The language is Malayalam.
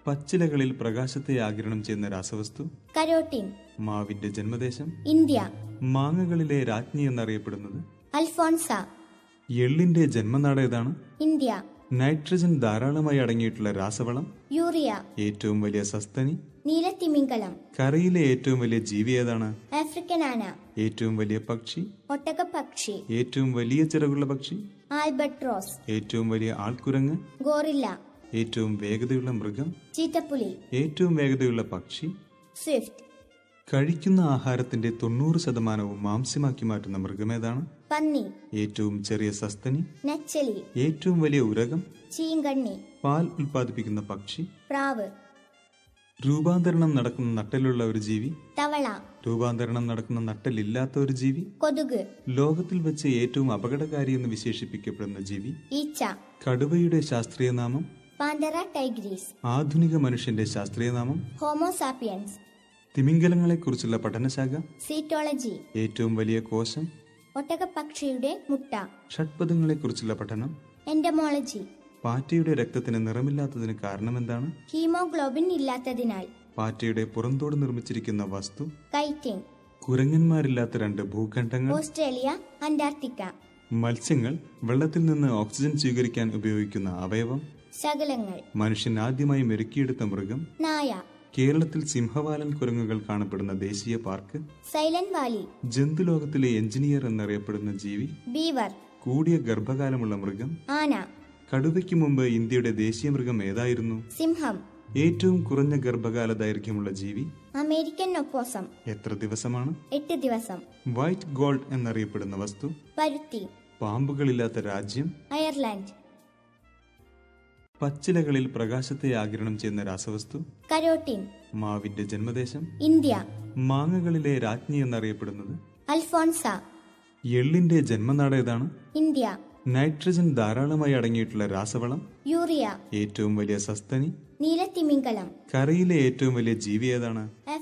പച്ചിലകളിൽ പ്രകാശത്തെ ആഗിരണം ചെയ്യുന്ന രാസവസ്തു കരോട്ടിൻ മാവിന്റെ ജന്മദേശം ഇന്ത്യ മാങ്ങകളിലെ രാജ്ഞി എന്നറിയപ്പെടുന്നത് അൽഫോൺസ എള്ളിന്റെ ജന്മനാട് ഏതാണ് ഇന്ത്യ നൈട്രജൻ ധാരാളമായി അടങ്ങിയിട്ടുള്ള രാസവളം യൂറിയ ഏറ്റവും വലിയ സസ്തനി നീലത്തിമിംഗലം കരയിലെ ഏറ്റവും വലിയ ജീവി ഏതാണ് ആഫ്രിക്കൻ ആന ഏറ്റവും വലിയ പക്ഷി ഒട്ടകപ്പക്ഷി ഏറ്റവും വലിയ ചിറകുള്ള പക്ഷി ആൽബട്രോസ് ഏറ്റവും വലിയ ആൾക്കുരങ്ങ് ഗോറില്ല ഏറ്റവും വേഗതയുള്ള മൃഗം ചീത്തപ്പുലി ഏറ്റവും വേഗതയുള്ള പക്ഷി സ്വിഫ്റ്റ് കഴിക്കുന്ന ആഹാരത്തിന്റെ തൊണ്ണൂറ് ശതമാനവും മാംസ്യമാക്കി മാറ്റുന്ന മൃഗമേതാണ് പന്നി ഏറ്റവും ചെറിയ സസ്തനി നച്ചലി ഏറ്റവും വലിയ ഉരകം ചീങ്കണ്ണി പാൽ ഉൽപ്പാദിപ്പിക്കുന്ന പക്ഷി പ്രാവ് രൂപാന്തരണം നടക്കുന്ന നട്ടലുള്ള ഒരു ജീവി തവള രൂപാന്തരണം നടക്കുന്ന നട്ടലില്ലാത്ത ഒരു ജീവി കൊതുക് ലോകത്തിൽ വെച്ച് ഏറ്റവും അപകടകാരി എന്ന് വിശേഷിപ്പിക്കപ്പെടുന്ന ജീവി ഈച്ച കടുവയുടെ ശാസ്ത്രീയ നാമം പാന്തറ ടൈഗ്രീസ് ആധുനിക മനുഷ്യന്റെ ശാസ്ത്രീയ നാമം ഹോമോസാപ്പിയൻസ് തിമിംഗലങ്ങളെക്കുറിച്ചുള്ള പഠനശാഖ സീറ്റോളജി ഏറ്റവും വലിയ കോശം ഒട്ടകപ്പക്ഷിയുടെ മുട്ട ഷഡ്പദങ്ങളെക്കുറിച്ചുള്ള പഠനം എൻഡമോളജി പാറ്റയുടെ രക്തത്തിന് നിറമില്ലാത്തതിന് കാരണമെന്താണ് ഹീമോഗ്ലോബിൻ ഇല്ലാത്തതിനാൽ പാറ്റയുടെ പുറന്തോട് നിർമ്മിച്ചിരിക്കുന്ന വസ്തു കൈറ്റിംഗ് കുരങ്ങന്മാരില്ലാത്ത രണ്ട് ഭൂഖണ്ഡങ്ങൾ ഓസ്ട്രേലിയ അന്റാർട്ടിക്ക മത്സ്യങ്ങൾ വെള്ളത്തിൽ നിന്ന് ഓക്സിജൻ സ്വീകരിക്കാൻ ഉപയോഗിക്കുന്ന അവയവം ശകലങ്ങൾ മനുഷ്യൻ ആദ്യമായി മെരുക്കിയെടുത്ത മൃഗം നായ കേരളത്തിൽ സിംഹവാലൻ കുരങ്ങുകൾ കാണപ്പെടുന്ന ദേശീയ പാർക്ക് സൈലന്റ് വാലി ജന്തുലോകത്തിലെ എഞ്ചിനീയർ എന്നറിയപ്പെടുന്ന ജീവി ബീവർ കൂടിയ ഗർഭകാലമുള്ള മൃഗം ആന കടുവയ്ക്ക് മുമ്പ് ഇന്ത്യയുടെ ദേശീയ മൃഗം ഏതായിരുന്നു സിംഹം ഏറ്റവും കുറഞ്ഞ ഗർഭകാല ദൈർഘ്യമുള്ള ജീവി അമേരിക്കൻ ഒപ്പോസം എത്ര ദിവസമാണ് എട്ട് ദിവസം വൈറ്റ് ഗോൾഡ് എന്നറിയപ്പെടുന്ന വസ്തു പരുത്തി പാമ്പുകളില്ലാത്ത രാജ്യം അയർലാൻഡ് പച്ചിലകളിൽ പ്രകാശത്തെ ആഗിരണം ചെയ്യുന്ന രാസവസ്തു കരോട്ടിൻ മാവിന്റെ ജന്മദേശം ഇന്ത്യ മാങ്ങകളിലെ രാജ്ഞി എന്നറിയപ്പെടുന്നത് അൽഫോൺസ എള്ളിന്റെ ജന്മനാട് ഏതാണ് ഇന്ത്യ നൈട്രജൻ ധാരാളമായി അടങ്ങിയിട്ടുള്ള രാസവളം യൂറിയ ഏറ്റവും വലിയ സസ്തനി നീലത്തിമിംഗലം കരയിലെ ഏറ്റവും വലിയ ജീവി ഏതാണ്